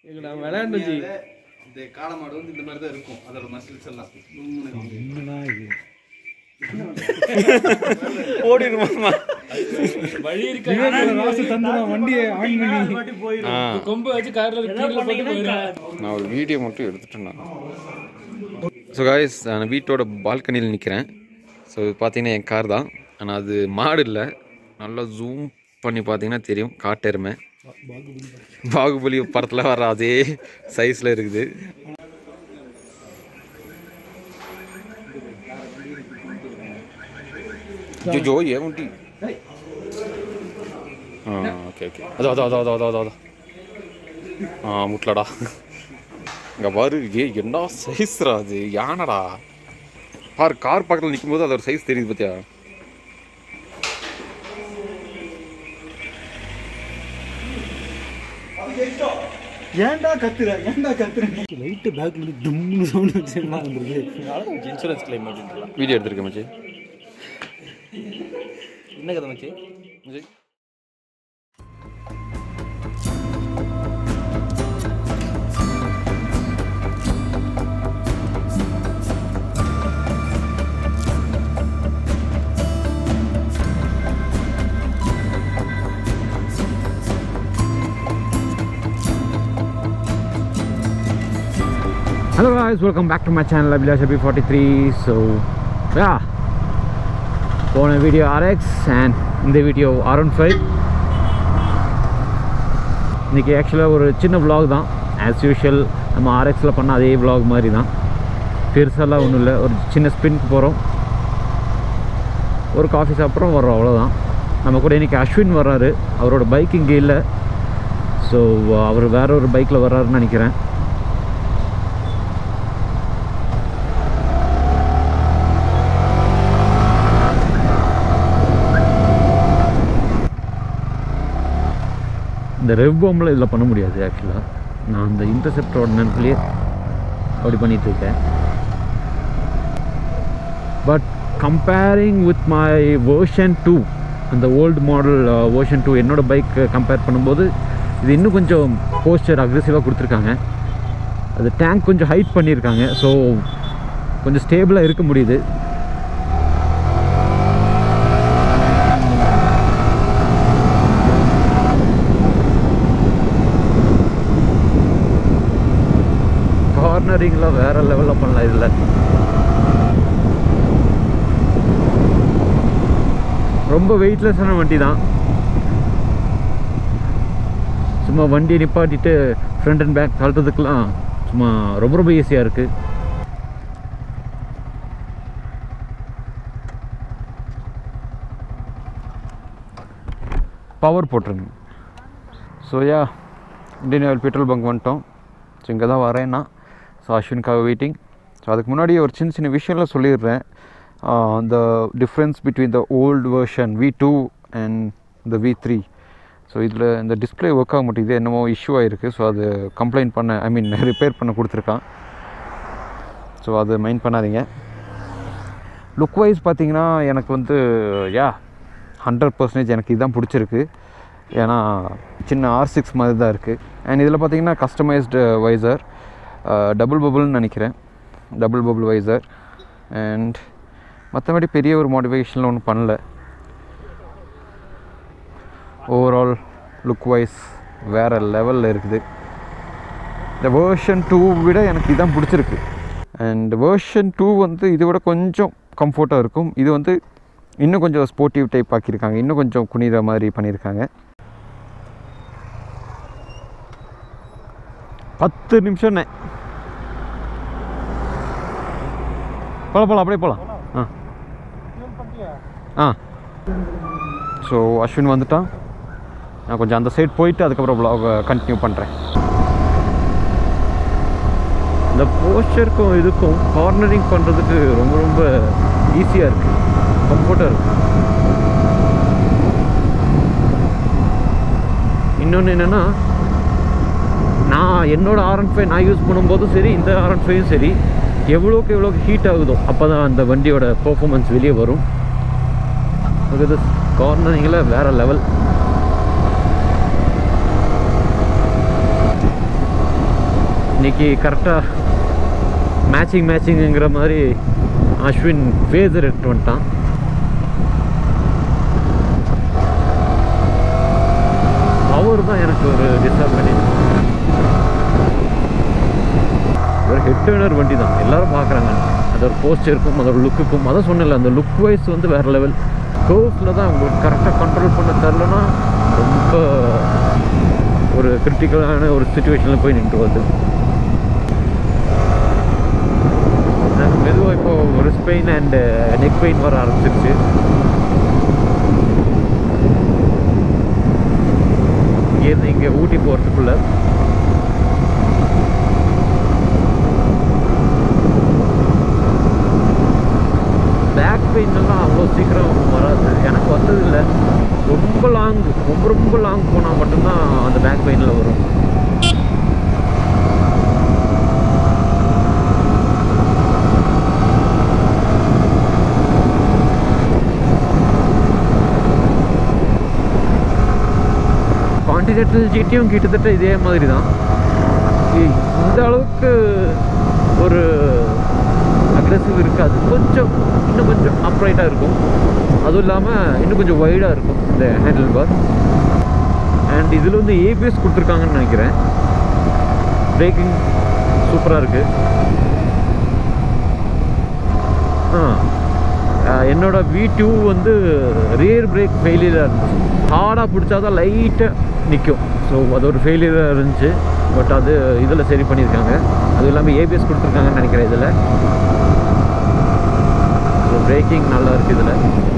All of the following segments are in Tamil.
எங்கடா விளையாண்டுச்சு இந்த காளமாடு வந்து இந்த மாதிரி தான் இருக்கும் அதோட மசில்ஸ் எல்லாம் உம்முன்னு. ஓடிடுமா வழி இருக்கு வண்டியை ஆன் பண்ணி ஆ கொம்பு வச்சு கார்ல கீழே போட்டு போயிடும் நான் ஒரு வீடியோ மட்டும் எடுத்துட்டேன் ஸோ காய்ஸ் நான் வீட்டோட பால்கனியில் நிற்கிறேன் ஸோ இது பார்த்தீங்கன்னா என் கார் தான் ஆனால் அது மாடு இல்லை நல்லா ஜூம் பண்ணி பார்த்தீங்கன்னா தெரியும் காட்டெருமை பாகுபலி படத்தில் வர அதே சைஸில் இருக்குது ஜோ ஏன் வண்டி ஆ ஓகே ஓகே அதோ அதோ அதோ அதோ அதோ அதோ அதோ ஆ முட்லடா இங்க பாரு ஏ என்ன சைஸ்ரா அது யானடா பாரு கார் பக்கத்தில் நிற்கும்போது அதோட சைஸ் தெரியுது பார்த்தியா ஏன்டா கத்துற ஏன்டா கத்துற லைட்டு பேக்ல இருந்து டம்னு சவுண்ட் வச்சுமா வந்துருது இன்சூரன்ஸ் கிளைம் அப்படின்றா வீடியோ எடுத்திருக்கேன் மச்சி என்ன கதை மச்சி மச்சி Hello guys, welcome back to my channel Abhilash B43 so yeah போன வீடியோ RX and இந்த வீடியோ R15 இன்றைக்கி ஆக்சுவலாக ஒரு சின்ன vlog தான் ஆஸ் யூஷுவல் நம்ம ஆர்எக்ஸில் பண்ண அதே vlog மாதிரி தான் பெருசாலாம் ஒன்றும் இல்லை ஒரு சின்ன ஸ்பின்க்கு போகிறோம் ஒரு காஃபி சாப்பிட்றோம் வர்றோம் அவ்வளோதான் நம்ம கூட இன்றைக்கி அஸ்வின் வர்றாரு அவரோட பைக் இங்கே இல்லை ஸோ அவர் வேற ஒரு பைக்கில் வர்றாருன்னு நினைக்கிறேன் இந்த ரெவ் பாம்பில் இதில் பண்ண முடியாது ஆக்சுவலாக நான் அந்த இன்டர்செப்டரோட நேரத்துலேயே அப்படி பண்ணிட்டு இருக்கேன் but comparing with my version two அந்த ஓல்டு மாடல் வேர்ஷன் டூ என்னோட பைக் கம்பேர் பண்ணும்போது இது இன்னும் கொஞ்சம் போஸ்டர் அக்ரெசிவாக கொடுத்துருக்காங்க அது டேங்க் கொஞ்சம் ஹைட் பண்ணியிருக்காங்க ஸோ கொஞ்சம் ஸ்டேபிளாக இருக்க முடியுது கார்னரிங்லாம் வேற லெவலில் பண்ணலாம் இதில் ரொம்ப வெயிட்லெஸ்ஸான வண்டி தான் சும்மா வண்டியை நிப்பாட்டிட்டு ஃப்ரண்ட் அண்ட் பேக் தள்ளுறதுக்கெலாம் சும்மா ரொம்ப ரொம்ப ஈஸியாக இருக்குது பவர் போட்டுருங்க so yeah Indian oil petrol bunk வந்துட்டோம் ஸோ இங்கே தான் வரேன்னா ஸோ அஸ்வினுக்காக வெயிட்டிங் ஸோ அதுக்கு முன்னாடி ஒரு சின்ன சின்ன விஷயம்லாம் சொல்லிடுறேன் the difference between the old version V two and the V three so இதில் இந்த டிஸ்பிளே ஒர்க் ஆக மாட்டேங்குது என்னமோ இஷ்யூ ஆகிருக்கு ஸோ அது கம்ப்ளைண்ட் பண்ண ஐ மீன் ரிப்பேர் பண்ண கொடுத்துருக்கான் ஸோ அது மைண்ட் பண்ணாதீங்க லுக் வைஸ் பார்த்தீங்கன்னா எனக்கு வந்து யா ஹண்ட்ரட் பர்சன்டேஜ் எனக்கு இதுதான் பிடிச்சிருக்கு ஏன்னா சின்ன ஆர் சிக்ஸ் மாதிரி தான் இருக்குது அண்ட் இதில் பார்த்தீங்கன்னா கஸ்டமைஸ்டு வைசர் டபுள் பபுள்னு நினைக்கிறேன் டபுள் பபுள் வைசர் அண்ட் மற்றபடி பெரிய ஒரு மாடிஃபிகேஷனில் ஒன்றும் பண்ணல ஓவரால் லுக் வைஸ் வேறு லெவலில் இருக்குது இந்த வேர்ஷன் டூ விட எனக்கு இதான் பிடிச்சிருக்கு அண்ட் வேர்ஷன் டூ வந்து இதை விட கொஞ்சம் கம்ஃபர்ட்டாக இருக்கும் இது வந்து இன்னும் கொஞ்சம் ஸ்போர்ட்டிவ் டைப் ஆக்கியிருக்காங்க இன்னும் கொஞ்சம் குனிகிற மாதிரி பண்ணியிருக்காங்க பத்து நிமிஷம்ண்ணே போகலாம் போகலாம் அப்படியே போகலாம் ஆ ஆ ஸோ அஸ்வின் வந்துட்டான் நான் கொஞ்சம் அந்த சைடு போயிட்டு அதுக்கப்புறம் vlog கண்டினியூ பண்ணுறேன் இந்த போஸ்டருக்கும் இதுக்கும் கார்னரிங் பண்ணுறதுக்கு ரொம்ப ரொம்ப ஈஸியாக இருக்குது கம்ஃபர்ட்டாக இருக்குது இன்னொன்று என்னென்னா நான் என்னோட ஆர்என் ஃபைவ் நான் யூஸ் பண்ணும்போதும் சரி இந்த ஆர்என் ஃபைவும் சரி எவ்வளோக்கு எவ்வளோக்கு ஹீட் ஆகுதோ அப்போ தான் அந்த வண்டியோட பர்ஃபார்மன்ஸ் வெளியே வரும் அது கார்னரிங்கில் வேறு லெவல் இன்னைக்கு கரெக்டாக மேட்சிங் மேட்சிங்குங்கிற மாதிரி அஸ்வின் ஃபேஸர் எடுத்து வந்துட்டான் அவர் தான் எனக்கு ஒரு டிஸ்அட்வான்டேஜ் ஒரு ஹெட் டேர்னர் வண்டி தான் எல்லாரும் பார்க்குறாங்க அதோட போஸ்டருக்கும் அதோட லுக்குக்கும் அதான் சொன்னல அந்த லுக் வைஸ் வந்து வேறு லெவல் கோர்ஸில் தான் உங்களுக்கு கரெக்டாக கண்ட்ரோல் பண்ண தெரிலனா ரொம்ப ஒரு கிரிட்டிக்கலான ஒரு சுச்சுவேஷனில் போய் நின்று வருது எனக்கு மெதுவாக இப்போ ஒரு பெயின் அண்டு நெக் பெயின் வர ஆரம்பிச்சிருச்சு இங்கேருந்து இங்கே ஊட்டி போகிறதுக்குள்ள பேக் பெயின்லாம் அவ்வளோ சீக்கிரம் வராது எனக்கு வந்ததில்லை ரொம்ப லாங் ரொம்ப ரொம்ப லாங் போனால் மட்டும்தான் அந்த பேக் பெயினில் வரும் கான்டினென்டல் ஜிடியும் கிட்டத்தட்ட இதே மாதிரி தான் இ- இந்த அளவுக்கு ஒரு அக்ரெசிவ் இருக்காது கொஞ்சம் இன்னும் கொஞ்சம் அப்ரைட்டாக இருக்கும் அதுவும் இல்லாமல் இன்னும் கொஞ்சம் வைடாக இருக்கும் இந்த ஹேண்டில் பார் அண்ட் இதில் வந்து ஏபிஎஸ் கொடுத்துருக்காங்கன்னு நினைக்கிறேன் பிரேக்கிங் சூப்பராக இருக்குது ஆ ஆஹ் என்னோட வி டூ வந்து ரியர் பிரேக் ஃபெயிலியராக இருந்துச்சு ஹார்டாக பிடிச்சா தான் லைட்டாக நிற்கும் ஸோ அது ஒரு ஃபெயிலியராக இருந்துச்சு பட் அது இதில் சரி பண்ணியிருக்காங்க அதுவும் இல்லாமல் ஏபிஎஸ் கொடுத்துருக்காங்கன்னு நினைக்கிறேன் இதில் ஸோ பிரேக்கிங் நல்லா இருக்குது இதில்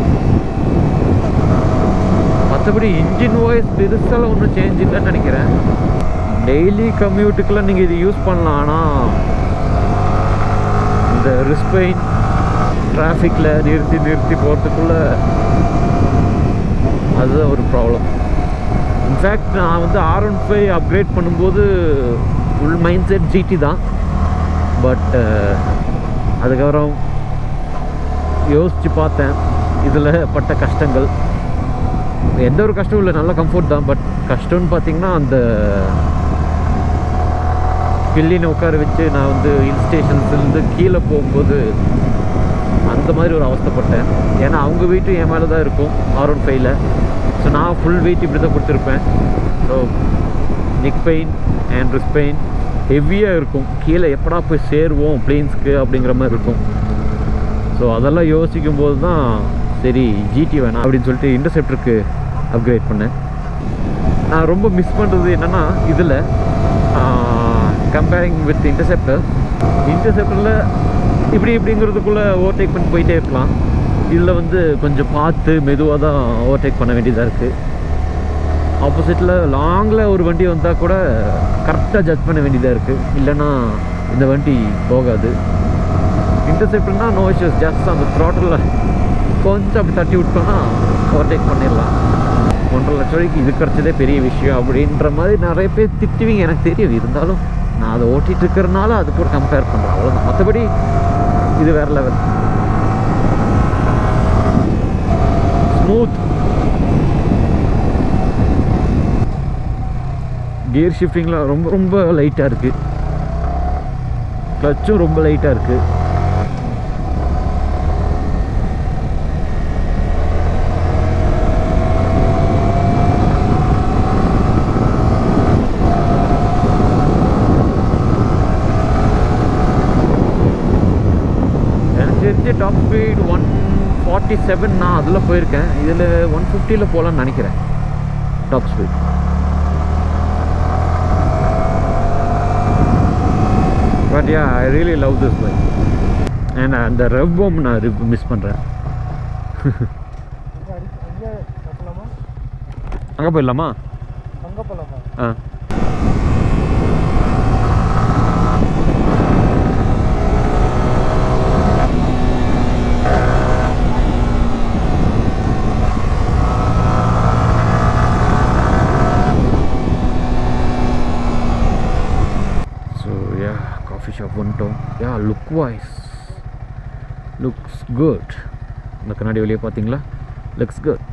மற்றபடி இன்ஜின் வாய்ஸ் பெருசாலாம் ஒன்றும் சேஞ்ச் இல்லைன்னு நினைக்கிறேன் டெய்லி கம்யூட்டுக்கெல்லாம் நீங்கள் இது யூஸ் பண்ணலாம் ஆனால் இந்த ரிஸ்பெயின் டிராஃபிக்கில் நிறுத்தி நிறுத்தி போகிறதுக்குள்ள அதுதான் ஒரு ப்ராப்ளம் இன்ஃபேக்ட் நான் வந்து ஆர் ஒன் ஃபைவ் அப்கிரேட் பண்ணும்போது ஃபுல் மைண்ட் செட் ஜிடி தான் பட் அதுக்கப்புறம் யோசித்து பார்த்தேன் இதில் பட்ட கஷ்டங்கள் எந்த ஒரு கஷ்டமும் இல்லை நல்ல கம்ஃபர்ட் தான் பட் கஷ்டம்னு பார்த்தீங்கன்னா அந்த கில்லினை உட்கார வச்சு நான் வந்து ஹில் ஸ்டேஷன்ஸ்லேருந்து கீழே போகும்போது அந்த மாதிரி ஒரு அவஸ்தைப்பட்டேன் ஏன்னா அவங்க வெயிட்டு என் மேலே தான் இருக்கும் ஆர் ஒன் ஃபைவ்ல ஸோ நான் ஃபுல் வெயிட் இப்படி தான் கொடுத்துருப்பேன் so neck pain and wrist pain ஹெவியாக இருக்கும் கீழே எப்படா போய் சேருவோம் பிளேன்ஸ்க்கு அப்படிங்கிற மாதிரி இருக்கும் ஸோ அதெல்லாம் யோசிக்கும் போது தான் சரி ஜிடி வேணாம் அப்படின்னு சொல்லிட்டு இன்டர்செப்டருக்கு அப்கிரேட் பண்ணேன் நான் ரொம்ப மிஸ் பண்ணுறது என்னென்னா இதில் கம்பேரிங் வித் இன்டர்செப்டர் இன்டர்செப்டரில் இப்படி இப்படிங்கிறதுக்குள்ளே ஓவர்டேக் பண்ணி போயிட்டே இருக்கலாம் இதில் வந்து கொஞ்சம் பார்த்து மெதுவாக தான் ஓவர்டேக் பண்ண வேண்டியதாக இருக்குது ஆப்போசிட்டில் லாங்கில் ஒரு வண்டி வந்தால் கூட கரெக்டாக ஜட்ஜ் பண்ண வேண்டியதாக இருக்குது இல்லைன்னா இந்த வண்டி போகாது இன்டர்செப்டர்னா நோ இஷ்யூஸ் ஜஸ்ட் அந்த த்ராட்டில் கொஞ்சம் அப்படி தட்டி விட்டோன்னா ஓவர்டேக் பண்ணிடலாம் ஒன்றரை லட்சம் ரூபாய்க்கு இது கிடச்சதே பெரிய விஷயம் அப்படின்ற மாதிரி நிறைய பேர் திட்டுவீங்க எனக்கு தெரியும் இருந்தாலும் நான் அதை ஓட்டிகிட்டு இருக்கிறனால அது கூட கம்பேர் பண்ணுறேன் அவ்வளோதான் மற்றபடி இது வேறு லெவல் ஸ்மூத் கியர் ஷிஃப்டிங்கில் ரொம்ப ரொம்ப லைட்டாக இருக்குது கிளச்சும் ரொம்ப லைட்டாக இருக்குது எனக்கு தெரிஞ்ச top speed one forty seven நான் அதில் போயிருக்கேன் இதில் ஒன் ஃபிஃப்டியில் போகலான்னு நினைக்கிறேன் top speed but yeah I really love this bike and அந்த ரெவ்வும் நான் மிஸ் பண்ணுறேன் அங்கே போயிடலாமா அங்கே போகலாமா ah so yeah coffee shop வந்துட்டோம் yeah look wise looks good இந்த கண்ணாடி வெளியே பார்த்தீங்களா லுக்ஸ் குட்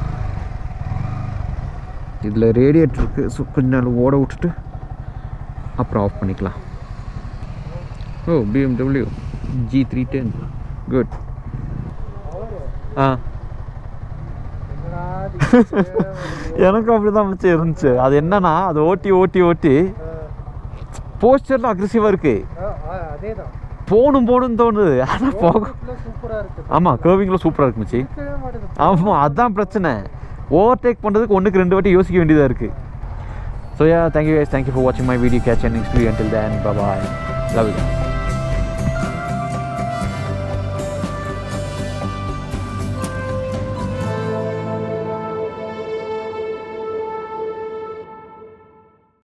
இதில் ரேடியேட்டர் இருக்குது ஸோ கொஞ்ச நேரம் ஓட விட்டுட்டு அப்புறம் ஆஃப் பண்ணிக்கலாம் ஓ BMW G three ten good ஆ எனக்கும் அப்படி தான் மிச்சம் இருந்துச்சு அது என்னன்னா அது ஓட்டி ஓட்டி ஓட்டி போஸ்டர்லாம் அக்ரெசிவாக இருக்கு போகணும் போகணும்னு தோணுது ஆனால் போகும் ஆமாம் கேர்விங்கில் சூப்பராக இருக்கு மச்சி ஆமாம் அதான் பிரச்சனை ஓவர்டேக் பண்ணுறதுக்கு ஒன்றுக்கு ரெண்டு வாட்டி யோசிக்க வேண்டியதாக இருக்குது so yeah thank you guys thank you for வாட்சிங் my video catch and next video until then bye bye love you guys